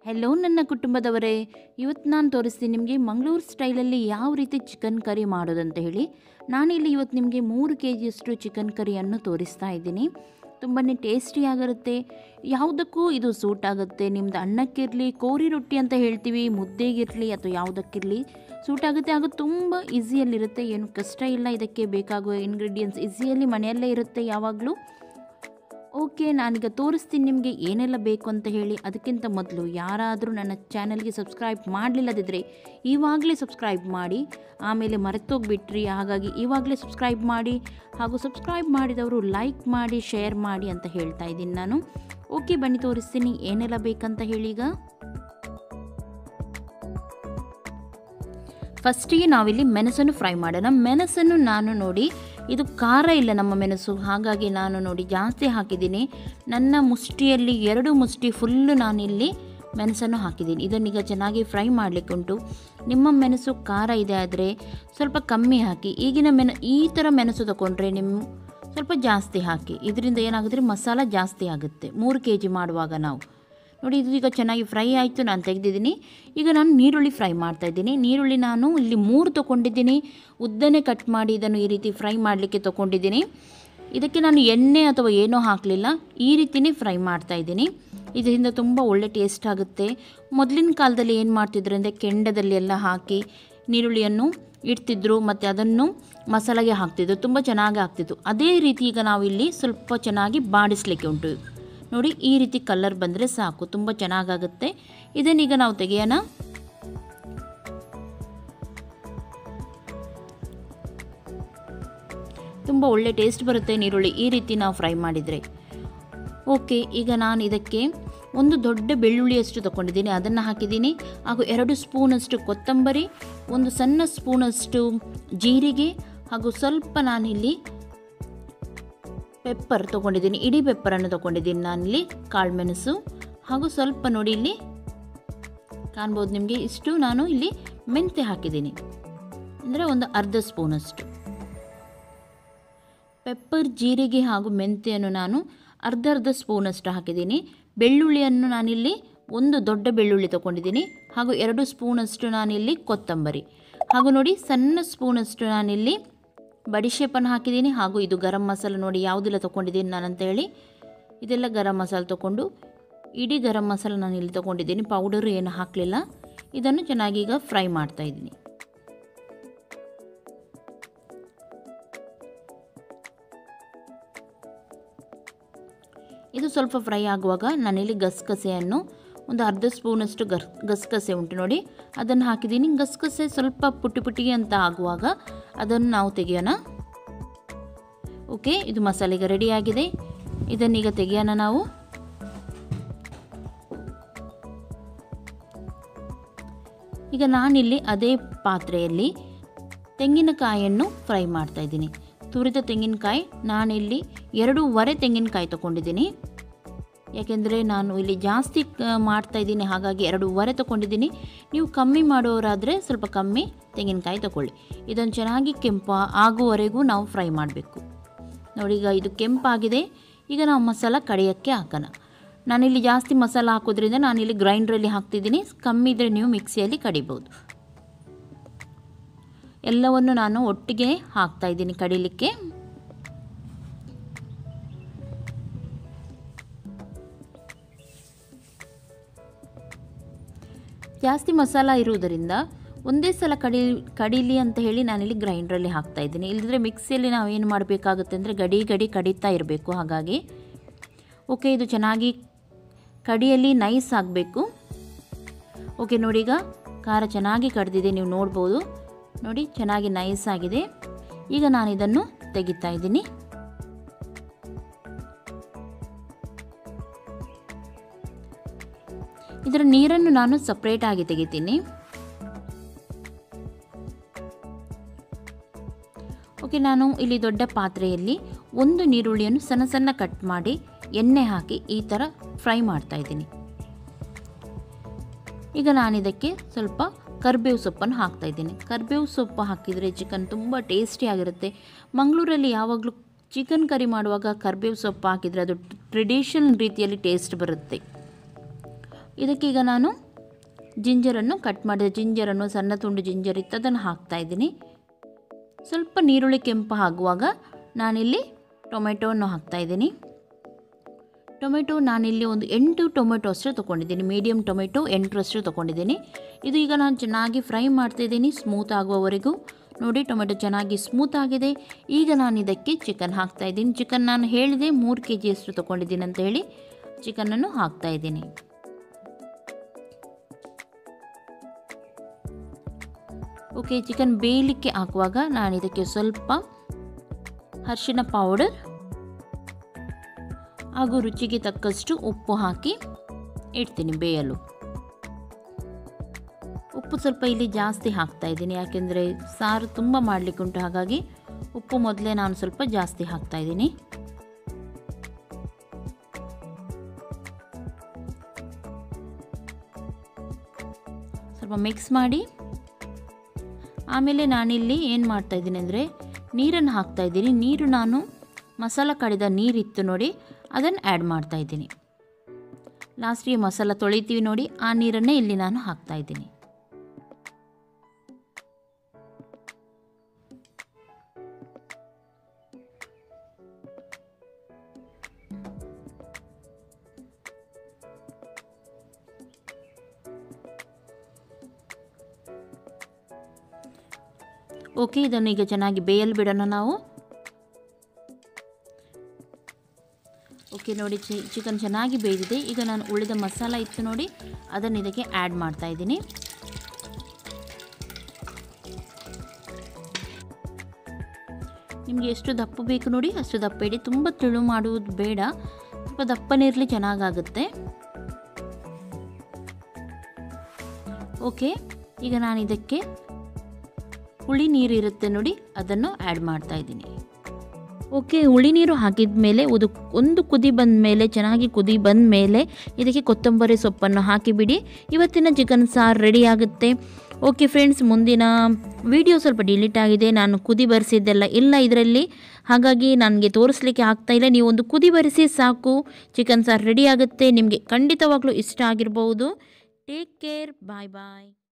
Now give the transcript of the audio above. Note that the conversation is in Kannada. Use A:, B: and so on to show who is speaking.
A: ಹೆಲೋ ನನ್ನ ಕುಟುಂಬದವರೇ ಇವತ್ತು ನಾನು ತೋರಿಸ್ತೀನಿ ನಿಮಗೆ ಮಂಗಳೂರು ಸ್ಟೈಲಲ್ಲಿ ಯಾವ ರೀತಿ ಚಿಕನ್ ಕರಿ ಮಾಡೋದಂತ ಹೇಳಿ ನಾನಿಲ್ಲಿ ಇವತ್ತು ನಿಮಗೆ ಮೂರು ಕೆ ಜಿಯಷ್ಟು ಚಿಕನ್ ಕರಿಯನ್ನು ತೋರಿಸ್ತಾ ಇದ್ದೀನಿ ತುಂಬಾ ಟೇಸ್ಟಿಯಾಗಿರುತ್ತೆ ಯಾವುದಕ್ಕೂ ಇದು ಸೂಟ್ ಆಗುತ್ತೆ ನಿಮ್ಮದು ಅನ್ನಕ್ಕಿರಲಿ ಕೋರಿ ರೊಟ್ಟಿ ಅಂತ ಹೇಳ್ತೀವಿ ಮುದ್ದೆಗಿರಲಿ ಅಥವಾ ಯಾವುದಕ್ಕಿರಲಿ ಸೂಟ್ ಆಗುತ್ತೆ ಹಾಗೂ ತುಂಬ ಈಸಿಯಲ್ಲಿರುತ್ತೆ ಏನು ಕಷ್ಟ ಇಲ್ಲ ಇದಕ್ಕೆ ಬೇಕಾಗುವ ಇಂಗ್ರೀಡಿಯೆಂಟ್ಸ್ ಈಸಿಯಲ್ಲಿ ಮನೆಯಲ್ಲೇ ಇರುತ್ತೆ ಯಾವಾಗಲೂ ಓಕೆ ನಾನೀಗ ತೋರಿಸ್ತೀನಿ ನಿಮಗೆ ಏನೆಲ್ಲ ಬೇಕು ಅಂತ ಹೇಳಿ ಅದಕ್ಕಿಂತ ಮೊದಲು ಯಾರಾದರೂ ನನ್ನ ಚಾನಲ್ಗೆ ಸಬ್ಸ್ಕ್ರೈಬ್ ಮಾಡಲಿಲ್ಲದಿದ್ದರೆ ಇವಾಗಲೇ ಸಬ್ಸ್ಕ್ರೈಬ್ ಮಾಡಿ ಆಮೇಲೆ ಮರೆತೋಗ್ಬಿಟ್ರಿ ಹಾಗಾಗಿ ಇವಾಗಲೇ ಸಬ್ಸ್ಕ್ರೈಬ್ ಮಾಡಿ ಹಾಗೂ ಸಬ್ಸ್ಕ್ರೈಬ್ ಮಾಡಿದವರು ಲೈಕ್ ಮಾಡಿ ಶೇರ್ ಮಾಡಿ ಅಂತ ಹೇಳ್ತಾ ಇದ್ದೀನಿ ನಾನು ಓಕೆ ಬನ್ನಿ ತೋರಿಸ್ತೀನಿ ಏನೆಲ್ಲ ಬೇಕಂತ ಹೇಳಿ ಈಗ ಫಸ್ಟಿಗೆ ನಾವಿಲ್ಲಿ ಮೆಣಸನ್ನು ಫ್ರೈ ಮಾಡೋಣ ಮೆಣಸನ್ನು ನಾನು ನೋಡಿ ಇದು ಖಾರ ಇಲ್ಲ ನಮ್ಮ ಮೆಣಸು ಹಾಗಾಗಿ ನಾನು ನೋಡಿ ಜಾಸ್ತಿ ಹಾಕಿದ್ದೀನಿ ನನ್ನ ಮುಷ್ಟಿಯಲ್ಲಿ ಎರಡು ಮುಷ್ಟಿ ಫುಲ್ಲು ನಾನಿಲ್ಲಿ ಮೆಣಸನ್ನು ಹಾಕಿದ್ದೀನಿ ಇದನ್ನೀಗ ಚೆನ್ನಾಗಿ ಫ್ರೈ ಮಾಡಲಿಕ್ಕೆ ಉಂಟು ನಿಮ್ಮ ಮೆಣಸು ಖಾರ ಇದೆ ಆದರೆ ಸ್ವಲ್ಪ ಕಮ್ಮಿ ಹಾಕಿ ಈಗಿನ ಮೆಣ ಈ ಥರ ಮೆಣಸು ತಗೊಂಡ್ರೆ ನಿಮ್ಮ ಸ್ವಲ್ಪ ಜಾಸ್ತಿ ಹಾಕಿ ಇದರಿಂದ ಏನಾಗುತ್ತೆ ಮಸಾಲ ಜಾಸ್ತಿ ಆಗುತ್ತೆ ಮೂರು ಕೆ ಜಿ ಮಾಡುವಾಗ ನಾವು ನೋಡಿ ಇದು ಈಗ ಚೆನ್ನಾಗಿ ಫ್ರೈ ಆಯಿತು ನಾನು ತೆಗೆದಿದ್ದೀನಿ ಈಗ ನಾನು ನೀರುಳ್ಳಿ ಫ್ರೈ ಮಾಡ್ತಾ ಇದ್ದೀನಿ ನೀರುಳ್ಳಿ ನಾನು ಇಲ್ಲಿ ಮೂರು ತೊಗೊಂಡಿದ್ದೀನಿ ಉದ್ದನೆ ಕಟ್ ಮಾಡಿ ಇದನ್ನು ಈ ರೀತಿ ಫ್ರೈ ಮಾಡಲಿಕ್ಕೆ ತೊಗೊಂಡಿದ್ದೀನಿ ಇದಕ್ಕೆ ನಾನು ಎಣ್ಣೆ ಅಥವಾ ಏನೂ ಹಾಕಲಿಲ್ಲ ಈ ರೀತಿಯೇ ಫ್ರೈ ಮಾಡ್ತಾ ಇದ್ದೀನಿ ಇದರಿಂದ ತುಂಬ ಒಳ್ಳೆ ಟೇಸ್ಟ್ ಆಗುತ್ತೆ ಮೊದಲಿನ ಕಾಲದಲ್ಲಿ ಏನು ಮಾಡ್ತಿದ್ರು ಅಂದರೆ ಕೆಂಡದಲ್ಲಿ ಎಲ್ಲ ಹಾಕಿ ನೀರುಳ್ಳಿಯನ್ನು ಇಡ್ತಿದ್ರು ಮತ್ತು ಅದನ್ನು ಮಸಾಲೆಗೆ ಹಾಕ್ತಿದ್ರು ತುಂಬ ಚೆನ್ನಾಗಿ ಆಗ್ತಿತ್ತು ಅದೇ ರೀತಿ ಈಗ ನಾವಿಲ್ಲಿ ಸ್ವಲ್ಪ ಚೆನ್ನಾಗಿ ಬಾಡಿಸ್ಲಿಕ್ಕೆ ಉಂಟು ನೋಡಿ ಈ ರೀತಿ ಕಲರ್ ಬಂದರೆ ಸಾಕು ತುಂಬ ಚೆನ್ನಾಗಾಗುತ್ತೆ ಇದನ್ನೀಗ ನಾವು ತೆಗೆಯೋಣ ತುಂಬ ಒಳ್ಳೆ ಟೇಸ್ಟ್ ಬರುತ್ತೆ ನೀರುಳ್ಳಿ ಈ ರೀತಿ ನಾವು ಫ್ರೈ ಮಾಡಿದರೆ ಓಕೆ ಈಗ ನಾನು ಇದಕ್ಕೆ ಒಂದು ದೊಡ್ಡ ಬೆಳ್ಳುಳ್ಳಿಯಷ್ಟು ತಗೊಂಡಿದ್ದೀನಿ ಅದನ್ನು ಹಾಕಿದ್ದೀನಿ ಹಾಗೂ ಎರಡು ಸ್ಪೂನಷ್ಟು ಕೊತ್ತಂಬರಿ ಒಂದು ಸಣ್ಣ ಸ್ಪೂನಷ್ಟು ಜೀರಿಗೆ ಹಾಗೂ ಸ್ವಲ್ಪ ನಾನಿಲ್ಲಿ ಪೆಪ್ಪರ್ ತೊಗೊಂಡಿದ್ದೀನಿ ಇಡೀ ಪೆಪ್ಪರನ್ನು ತೊಗೊಂಡಿದ್ದೀನಿ ನಾನಿಲ್ಲಿ ಕಾಳುಮೆಣಸು ಹಾಗೂ ಸ್ವಲ್ಪ ನೋಡಿ ಇಲ್ಲಿ ಕಾಣ್ಬೋದು ನಿಮಗೆ ಇಷ್ಟು ನಾನು ಇಲ್ಲಿ ಮೆಂತೆ ಹಾಕಿದ್ದೀನಿ ಅಂದರೆ ಒಂದು ಅರ್ಧ ಸ್ಪೂನಷ್ಟು ಪೆಪ್ಪರ್ ಜೀರಿಗೆ ಹಾಗೂ ಮೆಂತೆಯನ್ನು ನಾನು ಅರ್ಧ ಅರ್ಧ ಸ್ಪೂನಷ್ಟು ಹಾಕಿದ್ದೀನಿ ಬೆಳ್ಳುಳ್ಳಿಯನ್ನು ನಾನಿಲ್ಲಿ ಒಂದು ದೊಡ್ಡ ಬೆಳ್ಳುಳ್ಳಿ ತೊಗೊಂಡಿದ್ದೀನಿ ಹಾಗೂ ಎರಡು ಸ್ಪೂನಷ್ಟು ನಾನಿಲ್ಲಿ ಕೊತ್ತಂಬರಿ ಹಾಗೂ ನೋಡಿ ಸಣ್ಣ ಸ್ಪೂನಷ್ಟು ನಾನಿಲ್ಲಿ ಬಡಿಶೇಪನ್ನು ಹಾಕಿದ್ದೀನಿ ಹಾಗೂ ಇದು ಗರಂ ಮಸಾಲೆ ನೋಡಿ ಯಾವುದೆಲ್ಲ ತೊಗೊಂಡಿದ್ದೀನಿ ನಾನಂತ ಹೇಳಿ ಇದೆಲ್ಲ ಗರಂ ಮಸಾಲೆ ತೊಗೊಂಡು ಇಡೀ ಗರಂ ಮಸಾಲೆ ನಾನು ಇಲ್ಲಿ ತೊಗೊಂಡಿದ್ದೀನಿ ಪೌಡರು ಏನು ಹಾಕಲಿಲ್ಲ ಇದನ್ನು ಚೆನ್ನಾಗಿ ಈಗ ಫ್ರೈ ಮಾಡ್ತಾ ಇದ್ದೀನಿ ಇದು ಸ್ವಲ್ಪ ಫ್ರೈ ಆಗುವಾಗ ನಾನಿಲ್ಲಿ ಗಸಗಸೆಯನ್ನು ಒಂದು ಅರ್ಧ ಸ್ಪೂನಷ್ಟು ಗರ್ ಗಸಗಸೆ ಉಂಟು ನೋಡಿ ಅದನ್ನು ಹಾಕಿದ್ದೀನಿ ಗಸಗಸೆ ಸ್ವಲ್ಪ ಪುಟ್ಟಿ ಪುಟ್ಟಿಗೆ ಅಂತ ಆಗುವಾಗ ಅದನ್ನು ನಾವು ತೆಗೆಯೋಣ ಓಕೆ ಇದು ಮಸಾಲೆಗೆ ರೆಡಿಯಾಗಿದೆ ಇದನ್ನೀಗ ತೆಗೆಯೋಣ ನಾವು ಈಗ ನಾನಿಲ್ಲಿ ಅದೇ ಪಾತ್ರೆಯಲ್ಲಿ ತೆಂಗಿನಕಾಯಿಯನ್ನು ಫ್ರೈ ಮಾಡ್ತಾ ಇದ್ದೀನಿ ತುರಿದ ತೆಂಗಿನಕಾಯಿ ನಾನಿಲ್ಲಿ ಎರಡೂವರೆ ತೆಂಗಿನಕಾಯಿ ತೊಗೊಂಡಿದ್ದೀನಿ ಯಾಕೆಂದರೆ ನಾನು ಇಲ್ಲಿ ಜಾಸ್ತಿ ಮಾಡ್ತಾ ಇದ್ದೀನಿ ಹಾಗಾಗಿ ಎರಡೂವರೆ ತೊಗೊಂಡಿದ್ದೀನಿ ನೀವು ಕಮ್ಮಿ ಮಾಡೋರಾದರೆ ಸ್ವಲ್ಪ ಕಮ್ಮಿ ತೆಂಗಿನಕಾಯಿ ತೊಗೊಳ್ಳಿ ಇದನ್ನು ಚೆನ್ನಾಗಿ ಕೆಂಪ ಆಗುವವರೆಗೂ ನಾವು ಫ್ರೈ ಮಾಡಬೇಕು ನೋಡಿ ಈಗ ಇದು ಕೆಂಪಾಗಿದೆ ಈಗ ನಾವು ಮಸಾಲ ಕಡಿಯೋಕ್ಕೆ ಹಾಕೋಣ ನಾನಿಲ್ಲಿ ಜಾಸ್ತಿ ಮಸಾಲ ಹಾಕೋದ್ರಿಂದ ನಾನಿಲ್ಲಿ ಗ್ರೈಂಡ್ರಲ್ಲಿ ಹಾಕ್ತಿದ್ದೀನಿ ಕಮ್ಮಿ ಇದ್ದರೆ ನೀವು ಮಿಕ್ಸಿಯಲ್ಲಿ ಕಡಿಬೋದು ಎಲ್ಲವನ್ನು ನಾನು ಒಟ್ಟಿಗೆ ಹಾಕ್ತಾ ಇದ್ದೀನಿ ಕಡಿಲಿಕ್ಕೆ ಜಾಸ್ತಿ ಮಸಾಲ ಇರುವುದರಿಂದ ಒಂದೇ ಸಲ ಕಡಿ ಕಡೀಲಿ ಅಂತ ಹೇಳಿ ನಾನಿಲ್ಲಿ ಗ್ರೈಂಡ್ರಲ್ಲಿ ಹಾಕ್ತಾ ಇದ್ದೀನಿ ಇಲ್ಲದ್ರೆ ಮಿಕ್ಸಿಯಲ್ಲಿ ನಾವು ಏನು ಮಾಡಬೇಕಾಗುತ್ತೆ ಅಂದರೆ ಗಡಿ ಗಡಿ ಕಡಿತಾ ಇರಬೇಕು ಹಾಗಾಗಿ ಓಕೆ ಇದು ಚೆನ್ನಾಗಿ ಕಡಿಯಲ್ಲಿ ನೈಸ್ ಆಗಬೇಕು ಓಕೆ ನೋಡಿ ಈಗ ಖಾರ ಚೆನ್ನಾಗಿ ಕಡ್ದಿದೆ ನೀವು ನೋಡ್ಬೋದು ನೋಡಿ ಚೆನ್ನಾಗಿ ನೈಸ್ ಆಗಿದೆ ಈಗ ನಾನು ಇದನ್ನು ತೆಗಿತಾ ಇದ್ದೀನಿ ಇದರ ನೀರನ್ನು ನಾನು ಸಪ್ರೇಟಾಗಿ ತೆಗಿತೀನಿ ಓಕೆ ನಾನು ಇಲ್ಲಿ ದೊಡ್ಡ ಪಾತ್ರೆಯಲ್ಲಿ ಒಂದು ನೀರುಳ್ಳಿಯನ್ನು ಸಣ್ಣ ಸಣ್ಣ ಕಟ್ ಮಾಡಿ ಎಣ್ಣೆ ಹಾಕಿ ಈ ಥರ ಫ್ರೈ ಮಾಡ್ತಾ ಇದ್ದೀನಿ ಈಗ ನಾನಿದಕ್ಕೆ ಸ್ವಲ್ಪ ಕರಿಬೇವು ಸೊಪ್ಪನ್ನು ಹಾಕ್ತಾ ಇದ್ದೀನಿ ಕರಿಬೇವು ಸೊಪ್ಪು ಹಾಕಿದರೆ ಚಿಕನ್ ತುಂಬ ಟೇಸ್ಟಿಯಾಗಿರುತ್ತೆ ಮಂಗಳೂರಲ್ಲಿ ಯಾವಾಗಲೂ ಚಿಕನ್ ಕರಿ ಮಾಡುವಾಗ ಕರಿಬೇವು ಸೊಪ್ಪು ಹಾಕಿದರೆ ಅದು ಟ್ರೆಡಿಷನಲ್ ರೀತಿಯಲ್ಲಿ ಟೇಸ್ಟ್ ಬರುತ್ತೆ ಇದಕ್ಕೀಗ ನಾನು ಜಿಂಜರನ್ನು ಕಟ್ ಮಾಡಿದ ಜಿಂಜರನ್ನು ಸಣ್ಣ ತುಂಡು ಜಿಂಜರ್ ಇತ್ತು ಅದನ್ನು ಹಾಕ್ತಾಯಿದ್ದೀನಿ ಸ್ವಲ್ಪ ನೀರುಳ್ಳಿ ಕೆಂಪು ಆಗುವಾಗ ನಾನಿಲ್ಲಿ ಟೊಮೆಟೊವನ್ನು ಹಾಕ್ತಾಯಿದ್ದೀನಿ ಟೊಮೆಟೊ ನಾನಿಲ್ಲಿ ಒಂದು ಎಂಟು ಟೊಮೆಟೊ ಅಷ್ಟು ತೊಗೊಂಡಿದ್ದೀನಿ ಮೀಡಿಯಮ್ ಟೊಮೆಟೊ ಎಂಟರಷ್ಟು ತೊಗೊಂಡಿದ್ದೀನಿ ಇದು ಈಗ ನಾನು ಚೆನ್ನಾಗಿ ಫ್ರೈ ಮಾಡ್ತಾಯಿದ್ದೀನಿ ಸ್ಮೂತ್ ಆಗುವವರೆಗೂ ನೋಡಿ ಟೊಮೆಟೊ ಚೆನ್ನಾಗಿ ಸ್ಮೂತ್ ಆಗಿದೆ ಈಗ ನಾನು ಇದಕ್ಕೆ ಚಿಕನ್ ಹಾಕ್ತಾಯಿದ್ದೀನಿ ಚಿಕನ್ ನಾನು ಹೇಳಿದೆ ಮೂರು ಕೆ ಜಿಯಷ್ಟು ತೊಗೊಂಡಿದ್ದೀನಿ ಅಂತ ಹೇಳಿ ಚಿಕನನ್ನು ಹಾಕ್ತಾಯಿದ್ದೀನಿ ಓಕೆ ಚಿಕನ್ ಬೇಯಲಿಕ್ಕೆ ಹಾಕುವಾಗ ನಾನು ಇದಕ್ಕೆ ಸ್ವಲ್ಪ ಅರಿಶಿನ ಪೌಡರ್ ಹಾಗೂ ರುಚಿಗೆ ತಕ್ಕಷ್ಟು ಉಪ್ಪು ಹಾಕಿ ಇಡ್ತೀನಿ ಬೇಯಲು ಉಪ್ಪು ಸ್ವಲ್ಪ ಇಲ್ಲಿ ಜಾಸ್ತಿ ಹಾಕ್ತಾ ಇದ್ದೀನಿ ಯಾಕೆಂದರೆ ಸಾರು ತುಂಬ ಮಾಡಲಿಕ್ಕೆ ಉಂಟು ಹಾಗಾಗಿ ಉಪ್ಪು ಮೊದಲೇ ನಾನು ಸ್ವಲ್ಪ ಜಾಸ್ತಿ ಹಾಕ್ತಾ ಇದ್ದೀನಿ ಸ್ವಲ್ಪ ಮಿಕ್ಸ್ ಮಾಡಿ ಆಮೇಲೆ ನಾನಿಲ್ಲಿ ಏನು ಮಾಡ್ತಾ ಇದ್ದೀನಿ ಅಂದರೆ ನೀರನ್ನು ಹಾಕ್ತಾ ಇದ್ದೀನಿ ನೀರು ನಾನು ಮಸಾಲ ಕಡಿದ ನೀರಿತ್ತು ನೋಡಿ ಅದನ್ನು ಆ್ಯಡ್ ಮಾಡ್ತಾ ಇದ್ದೀನಿ ಲಾಸ್ಟಿಗೆ ಮಸಾಲ ತೊಳಿತೀವಿ ನೋಡಿ ಆ ನೀರನ್ನೇ ಇಲ್ಲಿ ನಾನು ಹಾಕ್ತಾ ಇದ್ದೀನಿ ಓಕೆ ಇದನ್ನು ಈಗ ಚೆನ್ನಾಗಿ ಬೇಯಲು ಬಿಡೋಣ ನಾವು ಓಕೆ ನೋಡಿ ಚಿ ಚಿಕನ್ ಚೆನ್ನಾಗಿ ಬೇಯ್ದಿದೆ ಈಗ ನಾನು ಉಳಿದ ಮಸಾಲ ಇತ್ತು ನೋಡಿ ಅದನ್ನು ಇದಕ್ಕೆ ಆ್ಯಡ್ ಮಾಡ್ತಾ ಇದ್ದೀನಿ ನಿಮಗೆ ಎಷ್ಟು ದಪ್ಪ ಬೇಕು ನೋಡಿ ಅಷ್ಟು ದಪ್ಪ ಇಡಿ ತುಂಬ ತಿಳು ಮಾಡುವುದು ಬೇಡ ಸ್ವಲ್ಪ ದಪ್ಪನೇ ಇರಲಿ ಚೆನ್ನಾಗಾಗುತ್ತೆ ಓಕೆ ಈಗ ನಾನು ಇದಕ್ಕೆ ಹುಳಿ ನೀರು ಇರುತ್ತೆ ನೋಡಿ ಅದನ್ನು ಆ್ಯಡ್ ಮಾಡ್ತಾ ಇದ್ದೀನಿ ಓಕೆ ಹುಳಿ ನೀರು ಹಾಕಿದ ಮೇಲೆ ಉದು ಒಂದು ಕುದಿ ಬಂದ ಮೇಲೆ ಚೆನ್ನಾಗಿ ಕುದಿ ಬಂದ ಮೇಲೆ ಇದಕ್ಕೆ ಕೊತ್ತಂಬರಿ ಸೊಪ್ಪನ್ನು ಹಾಕಿಬಿಡಿ ಇವತ್ತಿನ ಚಿಕನ್ ಸಾರು ರೆಡಿ ಆಗುತ್ತೆ ಓಕೆ ಫ್ರೆಂಡ್ಸ್ ಮುಂದಿನ ವಿಡಿಯೋ ಸ್ವಲ್ಪ ಡಿಲೀಟ್ ಆಗಿದೆ ನಾನು ಕುದಿ ಬರೆಸಿದ್ದೆಲ್ಲ ಇಲ್ಲ ಇದರಲ್ಲಿ ಹಾಗಾಗಿ ನನಗೆ ತೋರಿಸ್ಲಿಕ್ಕೆ ಆಗ್ತಾ ಇಲ್ಲ ನೀವು ಒಂದು ಕುದಿ ಬರೆಸಿ ಸಾಕು ಚಿಕನ್ ಸಾರು ರೆಡಿ ಆಗುತ್ತೆ ನಿಮಗೆ ಖಂಡಿತವಾಗ್ಲೂ ಇಷ್ಟ ಆಗಿರ್ಬೋದು ಟೇಕ್ ಕೇರ್ ಬಾಯ್ ಬಾಯ್